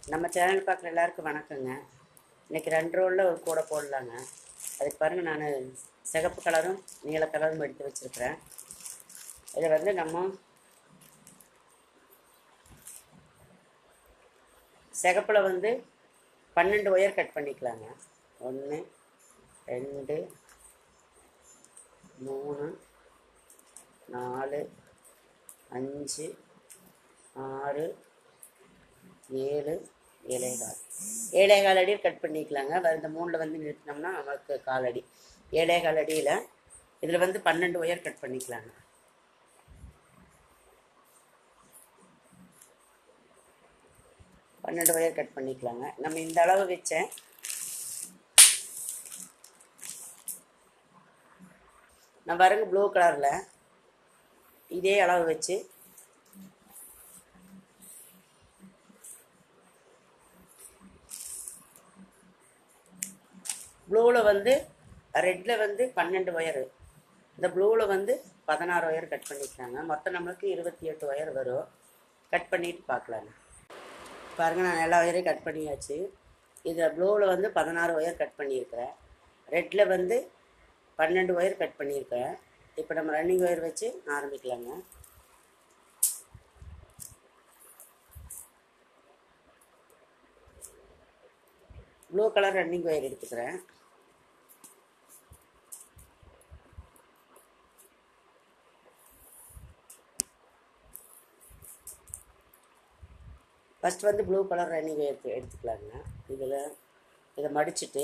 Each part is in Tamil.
நம்ம சேனல் பார்க்குற எல்லாருக்கும் வணக்கங்க இன்றைக்கி ரெண்டு ரோலில் ஒரு கூடை போடலாங்க அதுக்கு பாருங்கள் நான் சிகப்பு கலரும் நீல கலரும் எடுத்து வச்சுருக்கிறேன் இதை வந்து நம்ம சிகப்பில் வந்து பன்னெண்டு ஒயர் கட் பண்ணிக்கலாங்க ஒன்று ரெண்டு மூணு நாலு அஞ்சு ஆறு ஏழு ஏழேகால் ஏழேகால் அடி கட் பண்ணிக்கலாங்க வேறு இந்த மூணில் வந்து நிறுத்தினோம்னா நமக்கு கால் அடி ஏழேகால் அடியில் இதில் வந்து பன்னெண்டு ஒயர் கட் பண்ணிக்கலாங்க பன்னெண்டு ஒயர் கட் பண்ணிக்கலாங்க நம்ம இந்த அளவு வச்சேன் நான் பாருங்க ப்ளூ கலரில் இதே அளவு வச்சு ப்ளூவில் வந்து ரெட்டில் வந்து பன்னெண்டு ஒயரு இந்த ப்ளூவில் வந்து பதினாறு ஒயர் கட் பண்ணிக்கிறாங்க மொத்தம் நம்மளுக்கு இருபத்தி எட்டு ஒயர் வரும் கட் பண்ணிட்டு பார்க்கலாங்க பாருங்கள் நான் எல்லா ஒயரையும் கட் பண்ணியாச்சு இதில் ப்ளூவில் வந்து பதினாறு ஒயர் கட் பண்ணியிருக்கிறேன் ரெட்டில் வந்து பன்னெண்டு ஒயர் கட் பண்ணியிருக்கிறேன் இப்போ நம்ம ரன்னிங் ஒயர் வச்சு ஆரம்பிக்கலாங்க ப்ளூ கலர் ரன்னிங் ஒயர் எடுத்துக்கிறேன் ஃபஸ்ட் வந்து ப்ளூ கலர் ரன்னிங் எடுத்து எடுத்துக்கலாங்க இதில் இதை மடிச்சுட்டு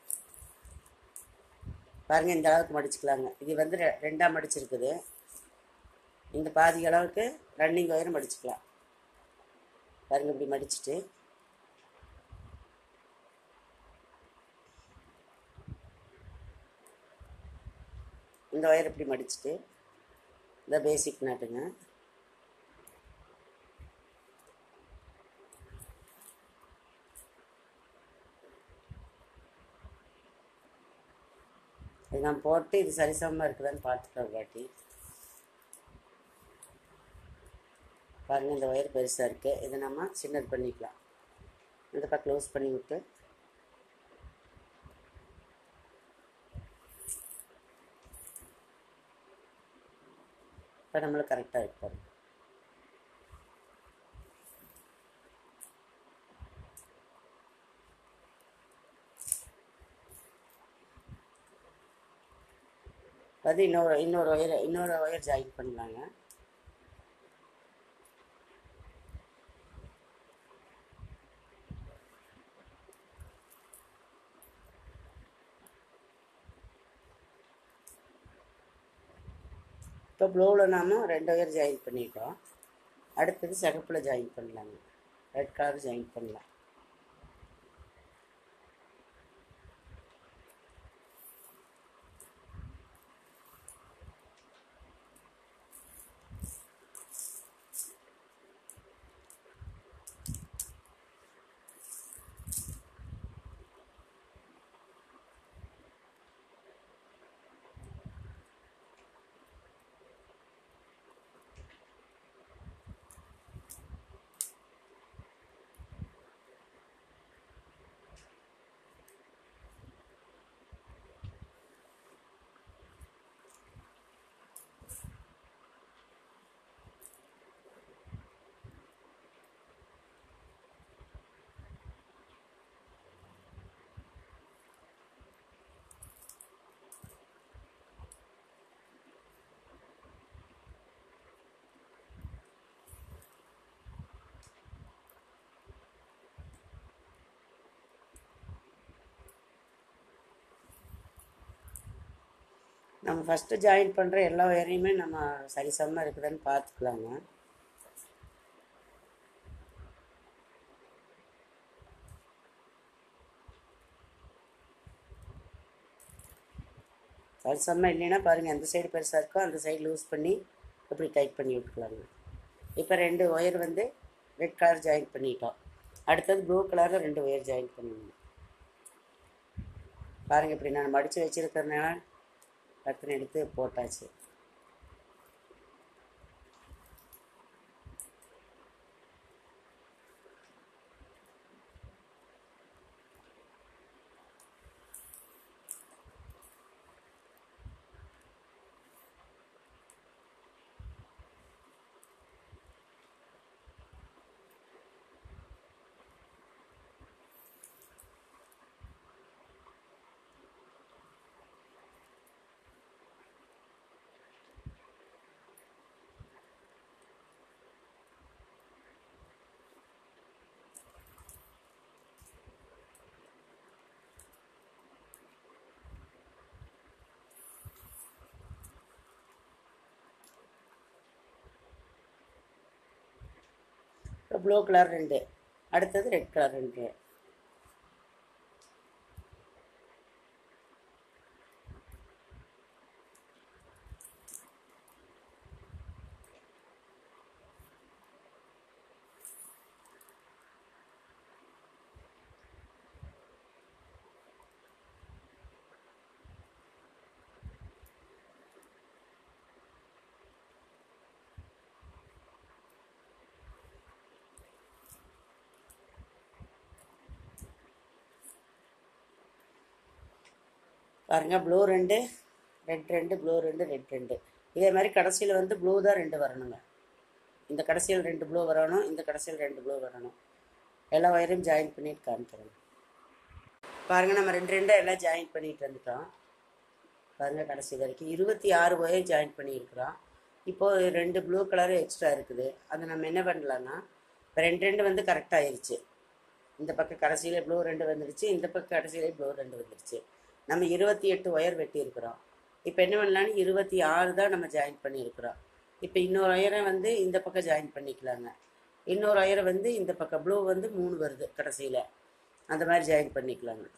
பாருங்கள் இந்த அளவுக்கு மடிச்சுக்கலாங்க இது வந்து ரெ- ரெண்டாக மடிச்சிருக்குது இந்த பாதி அளவுக்கு ரன்னிங் ஒயர் மடிச்சுக்கலாம் பாருங்க இப்படி மடிச்சுட்டு இந்த ஒயர் இப்படி மடிச்சுட்டு இந்த பேசிக் நாட்டுங்க இது நான் போட்டு இது சரிசமமாக இருக்குதான்னு பார்த்துக்கலாம் பாட்டி பாருங்கள் இந்த ஒயர் பெருசாக இருக்குது இதை நம்ம சின்னது பண்ணிக்கலாம் இந்த பக்கம் க்ளோஸ் பண்ணி விட்டு இப்போ நம்மளுக்கு கரெக்டாக இருக்கு பாருங்க அது இன்னொரு இன்னொரு ஒயர் இன்னொரு ஒயர் ஜாயின் பண்ணலாங்க இப்போ ப்ளூவில் நாம ரெண்டு ஒயர் ஜாயின் பண்ணிட்டோம் அடுத்தது சிகப்பில் ஜாயின் பண்ணலாங்க ரெட் கலர் ஜாயின் பண்ணலாம் நம்ம ஃபஸ்ட்டு ஜாயின் பண்ணுற எல்லா ஒயரையுமே நம்ம சரிசமமாக இருக்குதான்னு பார்த்துக்கலாங்க சரிசமமாக இல்லைன்னா பாருங்கள் எந்த சைடு பெருசாக இருக்கோ அந்த சைடு லூஸ் பண்ணி இப்படி டைட் பண்ணி விட்டுக்கலாங்க இப்போ ரெண்டு ஒயர் வந்து ரெட் கலர் ஜாயின் பண்ணிட்டோம் அடுத்தது ப்ளூ கலரில் ரெண்டு ஒயர் ஜாயின் பண்ணணும் பாருங்கள் இப்படி நான் மடித்து வச்சுருக்கிறதுனால டக்குன்னு எடுத்து போட்டாச்சு ப்ளூ கலர் ரெண்டு அடுத்தது ரெட் கலர் ரெண்டு பாருங்கள் ப்ளூ ரெண்டு ரெட் ரெண்டு ப்ளூ ரெண்டு ரெட் ரெண்டு இதே மாதிரி கடைசியில் வந்து ப்ளூ தான் ரெண்டு வரணுங்க இந்த கடைசியில் ரெண்டு ப்ளூ வரணும் இந்த கடைசியில் ரெண்டு ப்ளூ வரணும் எல்லா ஒயரையும் ஜாயின் பண்ணிட்டு காமிக்கிறேன் பாருங்கள் நம்ம ரெண்டு ரெண்டு எல்லாம் ஜாயின் பண்ணிட்டு வந்துட்டோம் பாருங்கள் கடைசி வரைக்கும் இருபத்தி ஆறு ஒயர் ஜாயின் பண்ணியிருக்கிறோம் இப்போது ரெண்டு ப்ளூ கலர் எக்ஸ்ட்ரா இருக்குது அதை நம்ம என்ன பண்ணலான்னா இப்போ ரெண்டு ரெண்டு வந்து கரெக்டாக ஆயிடுச்சு இந்த பக்கம் கடைசியில் ப்ளூ ரெண்டு வந்துடுச்சு இந்த பக்கம் கடைசியிலே ப்ளூ ரெண்டு வந்துடுச்சு நம்ம இருபத்தி எட்டு ஒயர் வெட்டியிருக்கிறோம் இப்போ என்ன பண்ணலான்னு இருபத்தி ஆறு தான் நம்ம ஜாயின் பண்ணியிருக்கிறோம் இப்போ இன்னொரு ஒயரை வந்து இந்த பக்கம் ஜாயின் பண்ணிக்கலாங்க இன்னொரு ஒயரை வந்து இந்த பக்கம் ப்ளூ வந்து மூணு வருது கடைசியில் அந்த மாதிரி ஜாயின் பண்ணிக்கலாங்க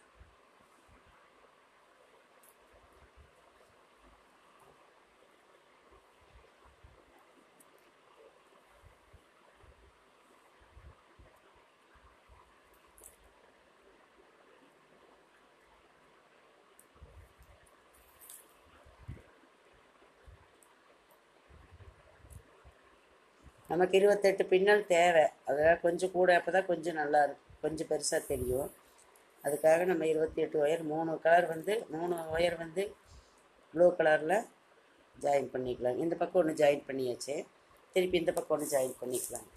நமக்கு இருபத்தெட்டு பின்னல் தேவை அதெல்லாம் கொஞ்சம் கூட அப்போ தான் கொஞ்சம் நல்லா இருக்கும் கொஞ்சம் பெருசாக தெரியும் அதுக்காக நம்ம இருபத்தி எட்டு ஒயர் மூணு கலர் வந்து மூணு ஒயர் வந்து ப்ளூ கலரில் ஜாயின் பண்ணிக்கலாம் இந்த பக்கம் ஒன்று ஜாயின் பண்ணியாச்சு திருப்பி இந்த பக்கம் ஒன்று ஜாயின் பண்ணிக்கலாம்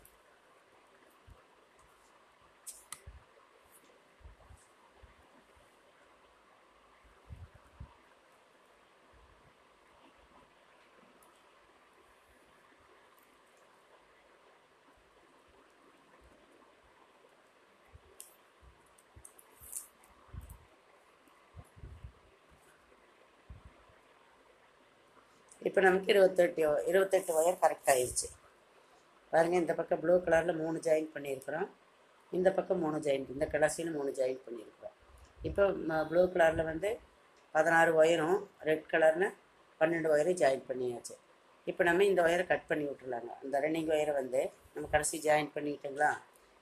இப்போ நமக்கு இருபத்தெட்டு இருபத்தெட்டு ஒயர் கரெக்ட் ஆயிடுச்சு பாருங்க இந்த பக்கம் ப்ளூ கலரில் மூணு ஜாயின் பண்ணியிருக்கிறோம் இந்த பக்கம் மூணு ஜாயின் இந்த கடைசியில் மூணு ஜாயின் பண்ணியிருக்கிறோம் இப்போ ப்ளூ கலரில் வந்து பதினாறு ஒயரும் ரெட் கலரில் பன்னெண்டு ஒயரையும் ஜாயின் பண்ணியாச்சு இப்போ நம்ம இந்த ஒயரை கட் பண்ணி விட்டுருலாங்க இந்த ரன்னிங் ஒயரை வந்து நம்ம கடைசி ஜாயின் பண்ணிட்டுங்களா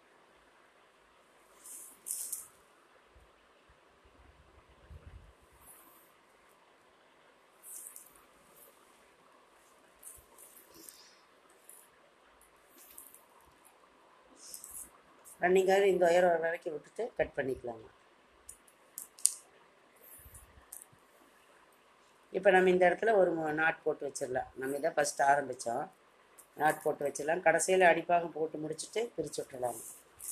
ரன்னிங்காக இந்த ஒயர் ஒரு வரைக்கும் விட்டுட்டு கட் பண்ணிக்கலாங்க இப்போ நம்ம இந்த இடத்துல ஒரு மு- நாட் போட்டு வச்சிடலாம் நம்ம இதை ஃபஸ்ட்டு ஆரம்பித்தோம் நாட் போட்டு வச்சிடலாம் கடைசியில் அடிப்பாகம் போட்டு முடிச்சுட்டு பிரித்து விட்டுடலாம்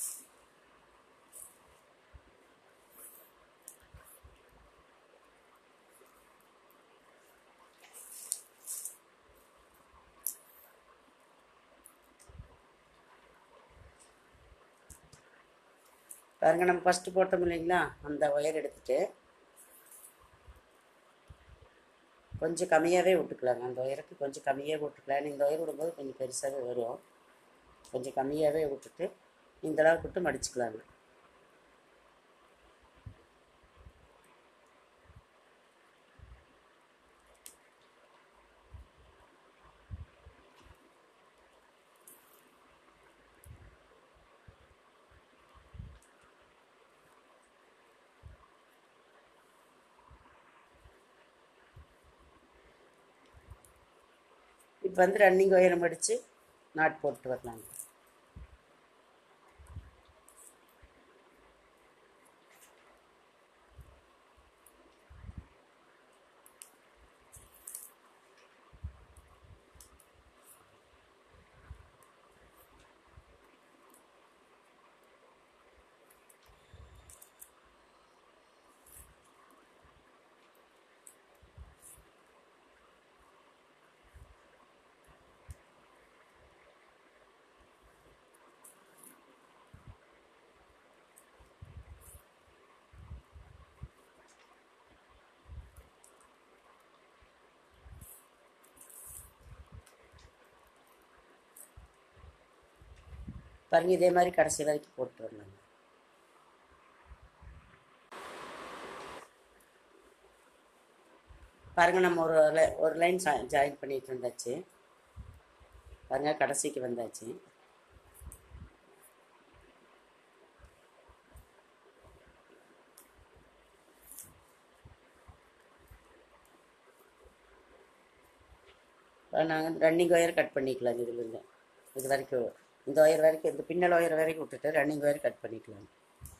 பாருங்க நம்ம ஃபஸ்ட்டு போட்டோம் இல்லைங்களா அந்த ஒயர் எடுத்துட்டு கொஞ்சம் கம்மியாகவே விட்டுக்கலாங்க அந்த ஒயருக்கு கொஞ்சம் கம்மியாக விட்டுக்கலாம் ஏன்னா இந்த ஒயர் விடும்போது கொஞ்சம் பெருசாகவே வரும் கொஞ்சம் கம்மியாகவே விட்டுட்டு இந்த அளவுக்கு விட்டு மடிச்சுக்கலாங்க இப்போ வந்து ரன்னிங் ஒயரை மடித்து நாட் போட்டு வரலாங்க பாருங்க இதே மாதிரி கடைசி வரைக்கும் போட்டு வரலாங்க பாருங்க நம்ம ஒரு லை- ஒரு லைன் ஜாயின் பண்ணிட்டு வந்தாச்சு பாருங்க கடைசிக்கு வந்தாச்சு நாங்கள் ரன்னிங் ஒயர் கட் பண்ணிக்கலாம் இதுலேருந்து இது வரைக்கும் இந்த ஒயர் வரைக்கும் இந்த பின்னல் ஒயர் வரைக்கும் விட்டுட்டு ரன்னிங் ஒயர் கட் பண்ணிக்கலாம்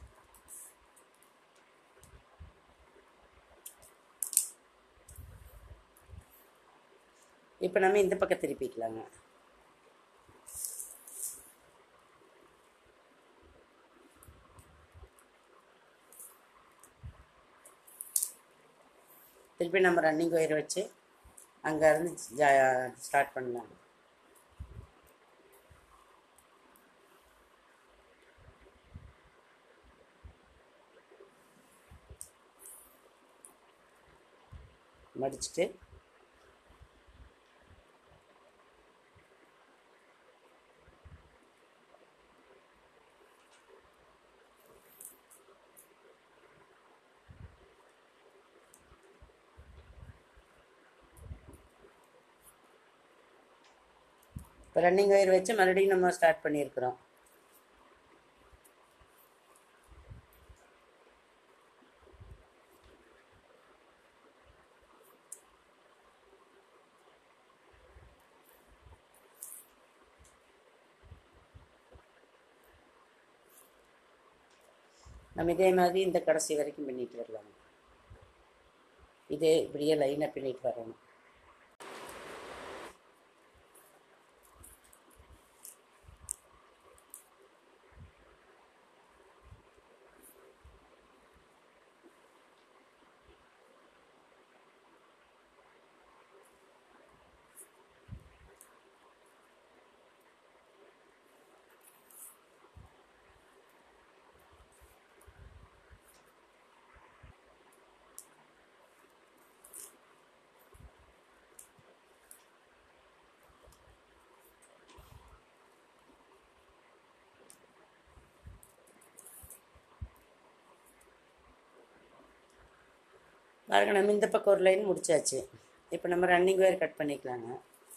இப்போ நம்ம இந்த பக்கம் திருப்பிக்கலாங்க திருப்பி நம்ம ரன்னிங் ஒயர் வச்சு அங்கேருந்து ஜா ஸ்டார்ட் பண்ணலாம் மடிச்சுட்டு இப்போ ரன்னிங் ஒயர் வச்சு மறுபடியும் நம்ம ஸ்டார்ட் பண்ணியிருக்கிறோம் நம்ம இதே மாதிரி இந்த கடைசி வரைக்கும் பண்ணிட்டு வரலாம் இதே இப்படியே லைனாக பின்னிட்டு வரணும் பாருங்க நம்ம இந்த பக்கம் ஒரு லைன் முடிச்சாச்சு இப்போ நம்ம ரன்னிங் ஒயர் கட் பண்ணிக்கலாங்க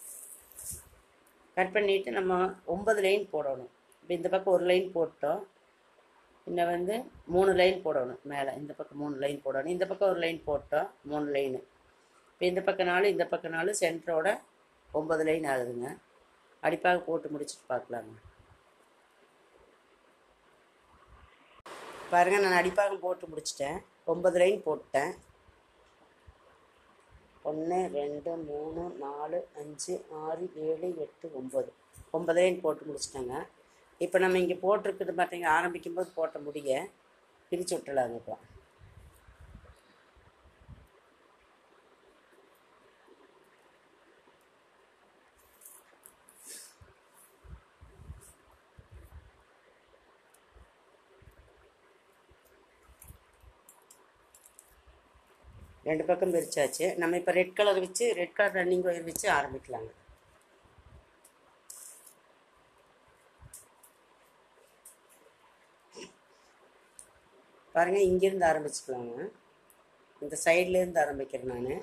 கட் பண்ணிவிட்டு நம்ம ஒன்பது லைன் போடணும் இப்போ இந்த பக்கம் ஒரு லைன் போட்டோம் இன்னும் வந்து மூணு லைன் போடணும் மேலே இந்த பக்கம் மூணு லைன் போடணும் இந்த பக்கம் ஒரு லைன் போட்டோம் மூணு லைனு இப்போ இந்த பக்கம் நாலு இந்த பக்கம் நாலு சென்டரோட ஒன்பது லைன் ஆகுதுங்க அடிப்பாக போட்டு முடிச்சுட்டு பார்க்கலாங்க பாருங்க நான் அடிப்பாகம் போட்டு முடிச்சிட்டேன் ஒன்பது லைன் போட்டேன் ஒன்று ரெண்டு மூணு நாலு அஞ்சு ஆறு ஏழு எட்டு ஒம்பது ஒன்பது லைன் போட்டு முடிச்சிட்டேங்க இப்போ நம்ம இங்கே போட்டிருக்குது பார்த்தீங்க ஆரம்பிக்கும் போது போட்ட முடிய பிரித்து விட்டுலாங்க இப்போ ரெண்டு பக்கம் பிரிச்சாச்சு நம்ம இப்போ ரெட் கலர் வச்சு ரெட் கலர் ரன்னிங் ஒயர் வச்சு ஆரம்பிக்கலாங்க பாருங்க இங்கேருந்து ஆரம்பிச்சுக்கலாங்க இந்த சைட்லேருந்து ஆரம்பிக்கிறேன் நான்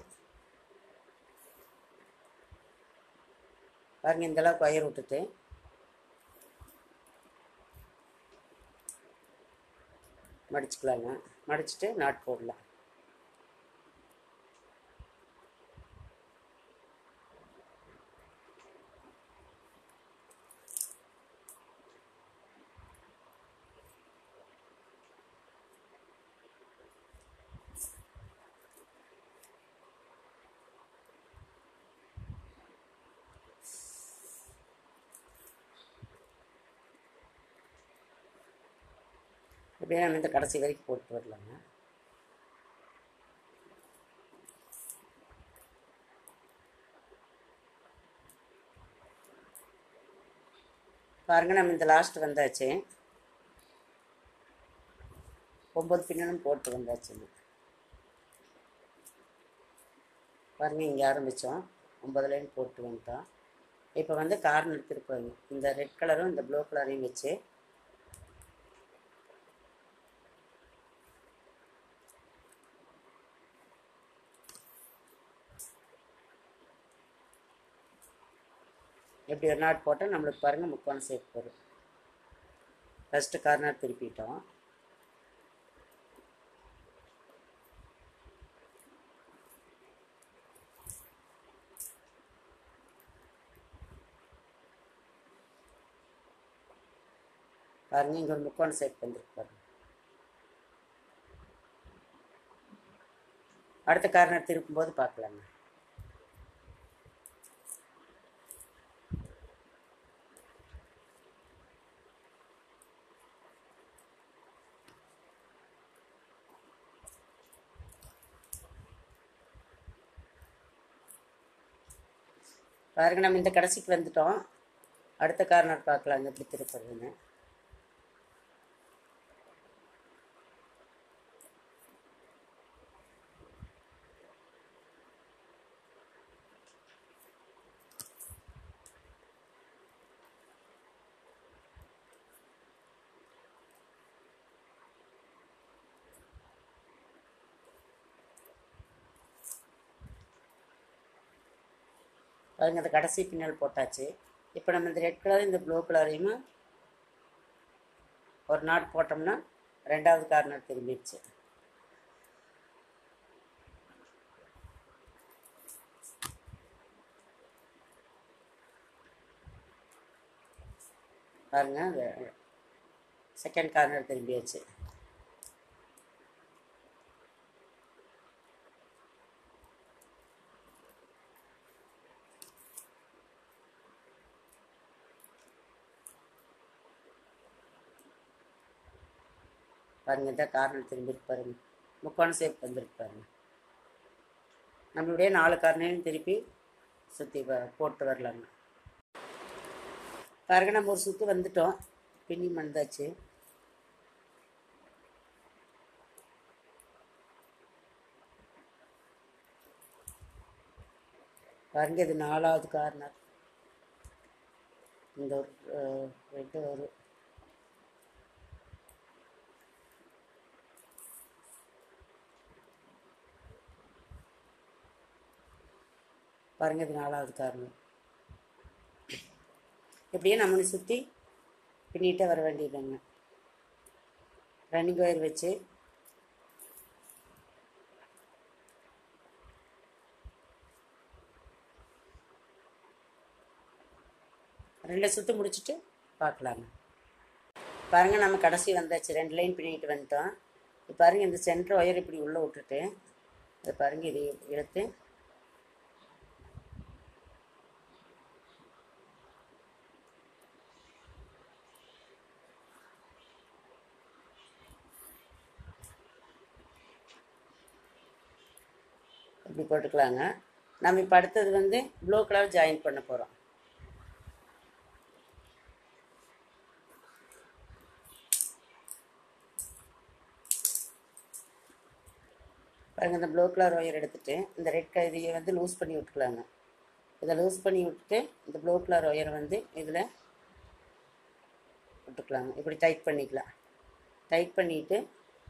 பாருங்க இந்த அளவுக்கு ஒயர் விட்டுட்டு மடிச்சுக்கலாங்க மடிச்சுட்டு நாட் போடலாம் அப்படியே நம்ம இந்த கடைசி வரைக்கும் போட்டு வரலாங்க பாருங்க நம்ம இந்த லாஸ்ட் வந்தாச்சு ஒம்பது பின்னலும் போட்டு வந்தாச்சுங்க பாருங்க இங்கே ஆரம்பித்தோம் ஒன்பது லைன் போட்டு வந்துட்டோம் இப்போ வந்து கார்னர் திருப்பாங்க இந்த ரெட் கலரும் இந்த ப்ளூ கலரையும் வச்சு இப்படி ஒரு நாட் போட்டால் நம்மளுக்கு பாருங்கள் முக்கோணம் ஷேப் வரும் ஃபஸ்ட்டு கார்னர் திருப்பிட்டோம் பாருங்க இங்கே ஒரு முக்கோண ஷேப் வந்துருக்கு பாருங்க அடுத்த கார்னர் திருப்பும்போது பார்க்கலாங்க பாருங்க நம்ம இந்த கடைசிக்கு வந்துட்டோம் அடுத்த கார்னர் பார்க்கலாங்க எப்படி திருப்புறதுன்னு பாருங்க அந்த கடைசி பின்னல் போட்டாச்சு இப்போ நம்ம இந்த ரெட் கலர் இந்த ப்ளூ கலரையும் ஒரு நாட் போட்டோம்னா ரெண்டாவது கார்னர் திரும்பிடுச்சு பாருங்க அந்த செகண்ட் கார்னர் திரும்பியாச்சு பாருங்க இந்த கார்னர் திரும்பிருக்கு பாருங்க முக்கோண ஷேப் வந்துருக்கு பாருங்க நம்மளுடைய நாலு கார்னரையும் திருப்பி சுற்றி போட்டு வரலாங்க பாருங்க நம்ம ஒரு சுற்று வந்துட்டோம் பின்னி வந்தாச்சு பாருங்க இது நாலாவது கார்னர் இந்த ஒரு ரெண்டு வரும் பாருங்க இது நாலாவது காரணம் இப்படியே நம்மளை சுற்றி பின்னிட்டே வர வேண்டியதுங்க ரன்னிங் ஒயர் வச்சு ரெண்டு சுற்று முடிச்சுட்டு பார்க்கலாங்க பாருங்கள் நம்ம கடைசி வந்தாச்சு ரெண்டு லைன் பின்னிட்டு வந்துட்டோம் இப்போ பாருங்கள் இந்த சென்டர் ஒயர் இப்படி உள்ளே விட்டுட்டு அது பாருங்கள் இதை எடுத்து இப்படி போட்டுக்கலாங்க நம்ம இப்போ அடுத்தது வந்து ப்ளூ கலர் ஜாயின் பண்ண போகிறோம் பாருங்க இந்த ப்ளூ கலர் ஒயர் எடுத்துட்டு இந்த ரெட் கலர் இதையை வந்து லூஸ் பண்ணி விட்டுக்கலாங்க இதை லூஸ் பண்ணி விட்டுட்டு இந்த ப்ளூ கலர் ஒயரை வந்து இதில் விட்டுக்கலாங்க இப்படி டைட் பண்ணிக்கலாம் டைட் பண்ணிவிட்டு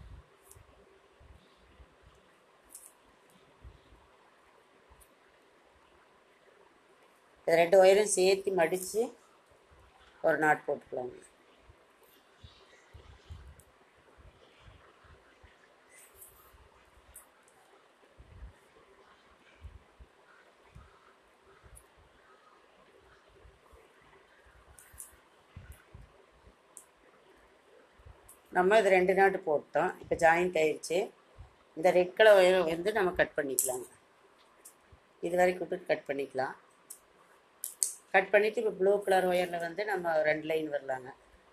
இது ரெண்டு ஒயரும் சேர்த்து மடித்து ஒரு நாட் போட்டுக்கலாங்க நம்ம இது ரெண்டு நாட்டு போட்டோம் இப்போ ஜாயிண்ட் ஆயிடுச்சு இந்த ரெட் கலர் ஒயரை வந்து நம்ம கட் பண்ணிக்கலாங்க இது வரைக்கும் விட்டு கட் பண்ணிக்கலாம் கட் பண்ணிவிட்டு இப்போ ப்ளூ கலர் ஒயரில் வந்து நம்ம ரெண்டு லைன் வரலாங்க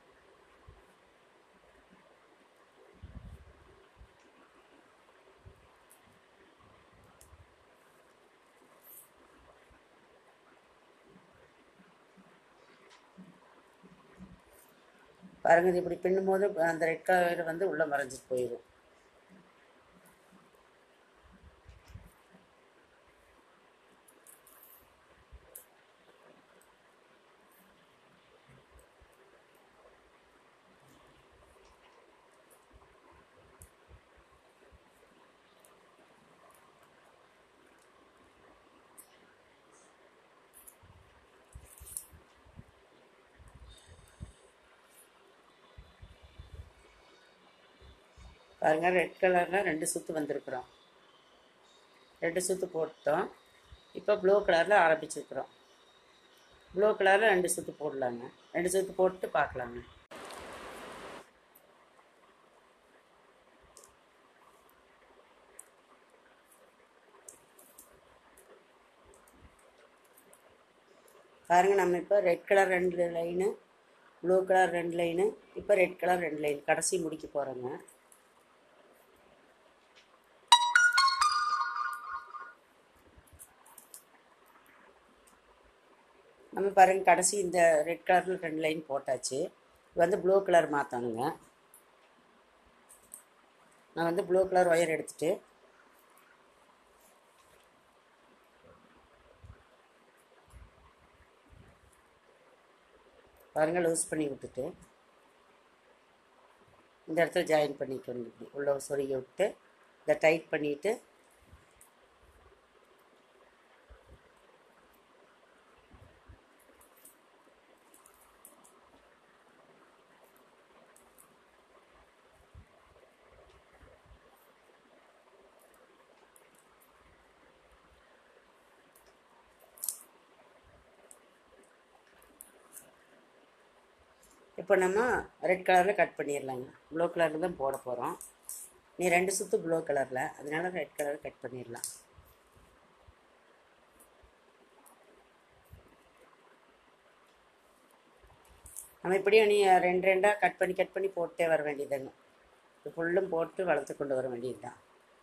பாருங்க இது இப்படி பின்னும் போது அந்த ரெட் கலர் வந்து உள்ளே மறைஞ்சிட்டு போயிடும் பாருங்கள் ரெட் கலரில் ரெண்டு சுற்று வந்திருக்குறோம் ரெண்டு சுற்று போட்டோம் இப்போ ப்ளூ கலரில் ஆரம்பிச்சிருக்கிறோம் ப்ளூ கலரில் ரெண்டு சுற்று போடலாங்க ரெண்டு சுற்று போட்டு பார்க்கலாங்க பாருங்கள் நம்ம இப்போ ரெட் கலர் ரெண்டு லைனு ப்ளூ கலர் ரெண்டு லைனு இப்போ ரெட் கலர் ரெண்டு லைன் கடைசி முடிக்க போகிறோங்க நம்ம பாருங்க கடைசி இந்த ரெட் கலரில் ரெண்டு லைன் போட்டாச்சு இது வந்து ப்ளூ கலர் மாற்றணுங்க நான் வந்து ப்ளூ கலர் ஒயர் எடுத்துட்டு பாருங்க லூஸ் பண்ணி விட்டுட்டு இந்த இடத்துல ஜாயின் பண்ணிக்கணும் இப்படி உள்ள சொருகி விட்டு இதை டைட் பண்ணிவிட்டு இப்போ நம்ம ரெட் கலரில் கட் பண்ணிடலாங்க ப்ளூ கலரில் தான் போட போகிறோம் நீ ரெண்டு சுற்று ப்ளூ கலரில் அதனால ரெட் கலர் கட் பண்ணிடலாம் நம்ம இப்படியும் நீ ரெண்டு ரெண்டாக கட் பண்ணி கட் பண்ணி போட்டே வர வேண்டியதுங்க இது ஃபுல்லும் போட்டு வளர்த்து கொண்டு வர வேண்டியது தான்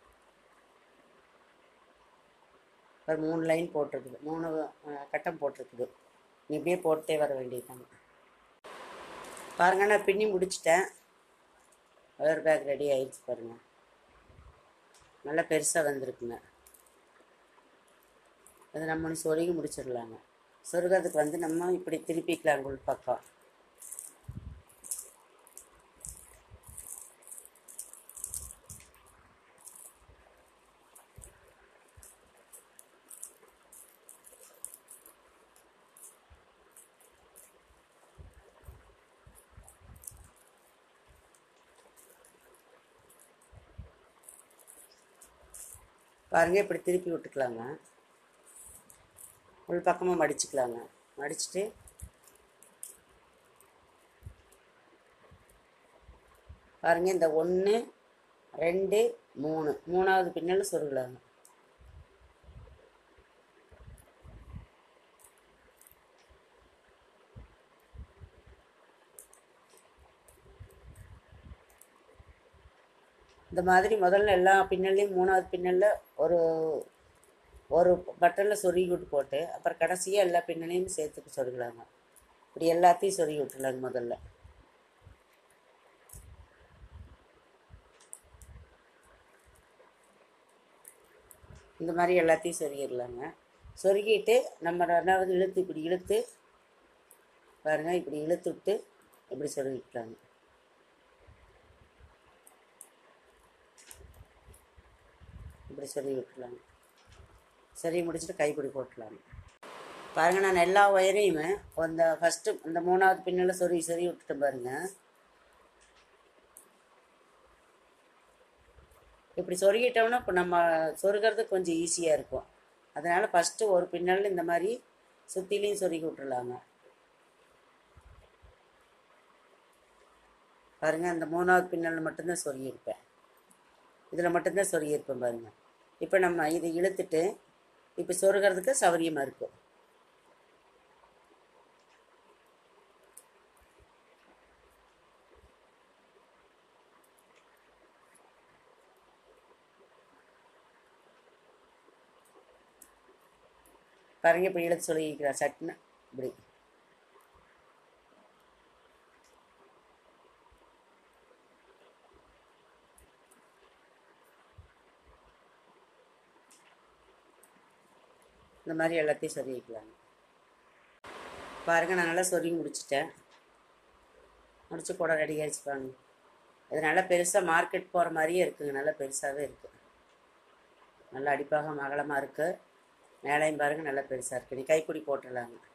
ஒரு மூணு லைன் போட்டிருக்குது மூணு அஹ், கட்டம் போட்டிருக்குது நீ இப்படியே போட்டே வர வேண்டியது தாங்க பாருங்க நான் பின்னி முடிச்சிட்டேன் ஒயர் பேக் ரெடி ஆயிடுச்சு பாருங்க நல்லா பெருசாக வந்திருக்குங்க அது நம்ம ஒன்று சொருகி முடிச்சிடலாங்க சொருகிறதுக்கு வந்து நம்ம இப்படி திருப்பிக்கலாம் உள் பக்கம் பாருங்க இப்படி திருப்பி விட்டுக்கலாங்க உள் பக்கமாக மடிச்சுக்கலாங்க மடிச்சுட்டு பாருங்க இந்த ஒன்று ரெண்டு மூணு மூணாவது பின்னல் சொருகலாங்க இந்த மாதிரி முதல்ல எல்லா பின்னல்லையும் மூணாவது பின்னலில் ஒரு ஒரு பட்டனில் சொருகி விட்டு போட்டு அப்புறம் கடைசியாக எல்லா பின்னலையும் சேர்த்துக்கு சொருகலாங்க இப்படி எல்லாத்தையும் சொருகி விட்டுலாங்க முதல்ல இந்த மாதிரி எல்லாத்தையும் சொருகிடலாங்க சொருகிட்டு நம்ம ரெண்டாவது இழுத்து இப்படி இழுத்து பாருங்கள் இப்படி இழுத்து விட்டு இப்படி சொருகிக்கலாங்க இப்படி சொருகி விட்டுலாங்க சரி முடிச்சுட்டு கைப்பிடி போட்டுலாங்க பாருங்க நான் எல்லா ஒயரையுமே அந்த ஃபஸ்ட்டு இந்த மூணாவது பின்னில் சொருகி சொருகி விட்டுட்டேன் பாருங்க இப்படி சொருகிட்டோம்னா இப்போ நம்ம சொருகிறது கொஞ்சம் ஈஸியாக இருக்கும் அதனால் ஃபஸ்ட்டு ஒரு பின்னல் இந்த மாதிரி சுற்றிலையும் சொருகி விட்டுலாங்க பாருங்க அந்த மூணாவது பின்னல் மட்டும்தான் சொருகியிருப்பேன் இதில் மட்டும்தான் சொருகியிருப்பேன் பாருங்க இப்போ நம்ம இதை இழுத்துட்டு இப்போ சொருகிறதுக்கு சௌகரியமாக இருக்கும் பாருங்க இப்படி இழுத்து சொல்லிக்கிறா சட்டுன்னு இப்படி இந்த மாதிரி எல்லாத்தையும் சொருகிக்கலாங்க பாருங்கள் நான் நல்லா சொருகி முடிச்சிட்டேன் முடிச்சு கூட ரெடி ஆகிடுச்சு பாருங்க இது நல்லா பெருசாக மார்க்கெட் போகிற மாதிரியே இருக்குங்க நல்லா பெருசாகவே இருக்குது நல்லா அடிப்பாக அகலமாக இருக்குது மேலேயும் பாருங்கள் நல்லா பெருசாக இருக்குது நீ கைப்பிடி போட்டுடலாங்க